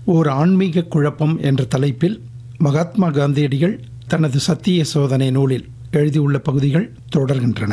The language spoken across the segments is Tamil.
ஓர் ஆன்மீக குழப்பம் என்ற தலைப்பில் மகாத்மா காந்தியடிகள் தனது சத்திய சோதனை நூலில் எழுதியுள்ள பகுதிகள் தொடர்கின்றன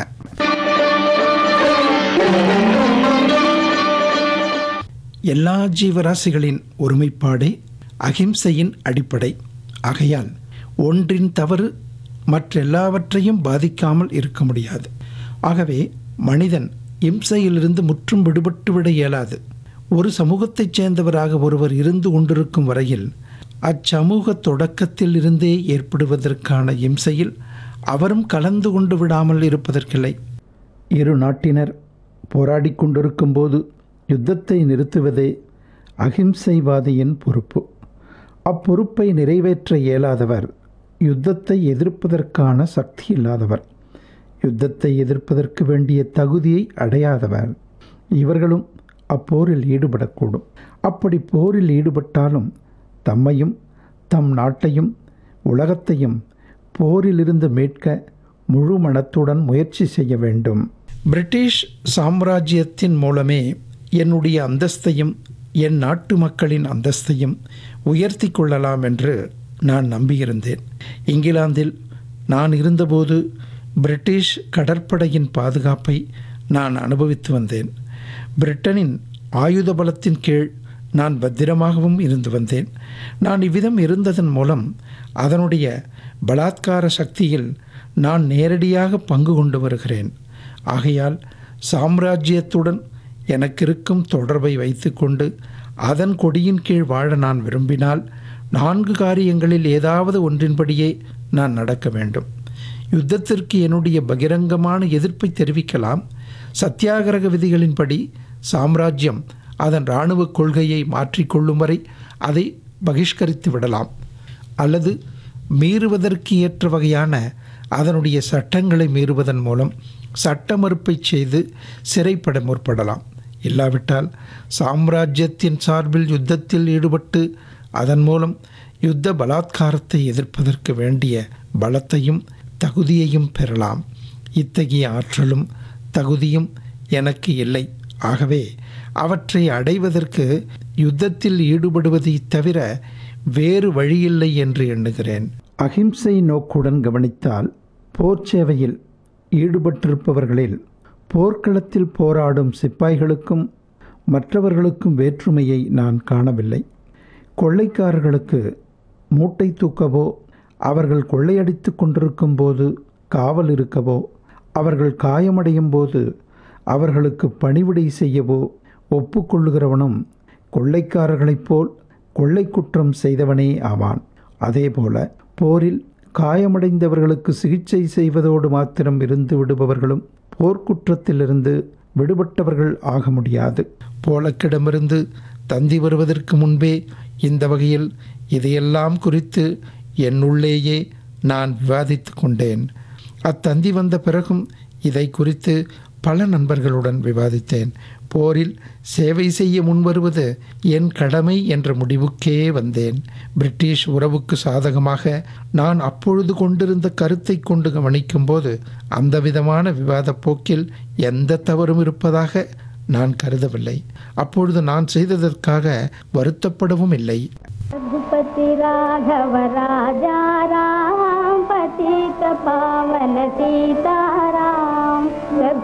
எல்லா ஜீவராசிகளின் ஒருமைப்பாடே அகிம்சையின் அடிப்படை ஆகையால் ஒன்றின் தவறு மற்றெல்லாவற்றையும் பாதிக்காமல் இருக்க முடியாது ஆகவே மனிதன் இம்சையிலிருந்து முற்றும் விடுபட்டு விட இயலாது ஒரு சமூகத்தைச் சேர்ந்தவராக ஒருவர் இருந்து கொண்டிருக்கும் வரையில் அச்சமூக தொடக்கத்தில் இருந்தே ஏற்படுவதற்கான இம்சையில் அவரும் கலந்து கொண்டு விடாமல் இருப்பதற்கில்லை இரு நாட்டினர் போராடிக் கொண்டிருக்கும் போது யுத்தத்தை நிறுத்துவதே அகிம்சைவாதியின் பொறுப்பு அப்பொறுப்பை நிறைவேற்ற இயலாதவர் யுத்தத்தை எதிர்ப்பதற்கான சக்தி இல்லாதவர் யுத்தத்தை எதிர்ப்பதற்கு வேண்டிய தகுதியை அடையாதவர் இவர்களும் அப்போரில் ஈடுபடக்கூடும் அப்படி போரில் ஈடுபட்டாலும் தம்மையும் தம் நாட்டையும் உலகத்தையும் போரிலிருந்து மீட்க முழு மனத்துடன் முயற்சி செய்ய வேண்டும் பிரிட்டிஷ் சாம்ராஜ்யத்தின் மூலமே என்னுடைய அந்தஸ்தையும் என் நாட்டு மக்களின் அந்தஸ்தையும் உயர்த்தி கொள்ளலாம் என்று நான் நம்பியிருந்தேன் இங்கிலாந்தில் நான் இருந்தபோது பிரிட்டிஷ் கடற்படையின் பாதுகாப்பை நான் அனுபவித்து வந்தேன் பிரிட்டனின் ஆயுத பலத்தின் கீழ் நான் பத்திரமாகவும் இருந்து வந்தேன் நான் இவ்விதம் இருந்ததன் மூலம் அதனுடைய பலாத்கார சக்தியில் நான் நேரடியாக பங்கு கொண்டு வருகிறேன் ஆகையால் சாம்ராஜ்யத்துடன் எனக்கு இருக்கும் தொடர்பை வைத்துக்கொண்டு அதன் கொடியின் கீழ் வாழ நான் விரும்பினால் நான்கு காரியங்களில் ஏதாவது ஒன்றின்படியே நான் நடக்க வேண்டும் யுத்தத்திற்கு என்னுடைய பகிரங்கமான எதிர்ப்பை தெரிவிக்கலாம் சத்தியாகிரக விதிகளின்படி சாம்ராஜ்யம் அதன் இராணுவ கொள்கையை மாற்றிக்கொள்ளும் வரை அதை பகிஷ்கரித்து விடலாம் அல்லது மீறுவதற்கு ஏற்ற வகையான அதனுடைய சட்டங்களை மீறுவதன் மூலம் சட்ட மறுப்பை செய்து சிறைப்பட முற்படலாம் இல்லாவிட்டால் சாம்ராஜ்யத்தின் சார்பில் யுத்தத்தில் ஈடுபட்டு அதன் மூலம் யுத்த பலாத்காரத்தை எதிர்ப்பதற்கு வேண்டிய பலத்தையும் தகுதியையும் பெறலாம் இத்தகைய ஆற்றலும் தகுதியும் எனக்கு இல்லை ஆகவே அவற்றை அடைவதற்கு யுத்தத்தில் ஈடுபடுவதை தவிர வேறு வழியில்லை என்று எண்ணுகிறேன் அகிம்சை நோக்குடன் கவனித்தால் போர் சேவையில் ஈடுபட்டிருப்பவர்களில் போர்க்களத்தில் போராடும் சிப்பாய்களுக்கும் மற்றவர்களுக்கும் வேற்றுமையை நான் காணவில்லை கொள்ளைக்காரர்களுக்கு மூட்டை தூக்கவோ அவர்கள் கொள்ளையடித்து கொண்டிருக்கும் போது காவல் இருக்கவோ அவர்கள் காயமடையும் போது அவர்களுக்கு பணிவிடை செய்யவோ ஒப்புக்கொள்ளுகிறவனும் கொள்ளைக்காரர்களைப் போல் கொள்ளை குற்றம் செய்தவனே ஆவான் அதேபோல போரில் காயமடைந்தவர்களுக்கு சிகிச்சை செய்வதோடு மாத்திரம் இருந்து விடுபவர்களும் போர்க்குற்றத்திலிருந்து விடுபட்டவர்கள் ஆக முடியாது போலக்கிடமிருந்து தந்தி வருவதற்கு முன்பே இந்த வகையில் இதையெல்லாம் குறித்து என்னுள்ளேயே நான் விவாதித்து கொண்டேன் அத்தந்தி வந்த பிறகும் இதை குறித்து பல நண்பர்களுடன் விவாதித்தேன் போரில் சேவை செய்ய முன்வருவது என் கடமை என்ற முடிவுக்கே வந்தேன் பிரிட்டிஷ் உறவுக்கு சாதகமாக நான் அப்பொழுது கொண்டிருந்த கருத்தை கொண்டு கவனிக்கும்போது அந்த விதமான விவாத போக்கில் எந்த தவறும் இருப்பதாக நான் கருதவில்லை அப்பொழுது நான் செய்ததற்காக வருத்தப்படவும் இல்லை रघुपति राघव राजा राम पतित पावन सीताराम रघु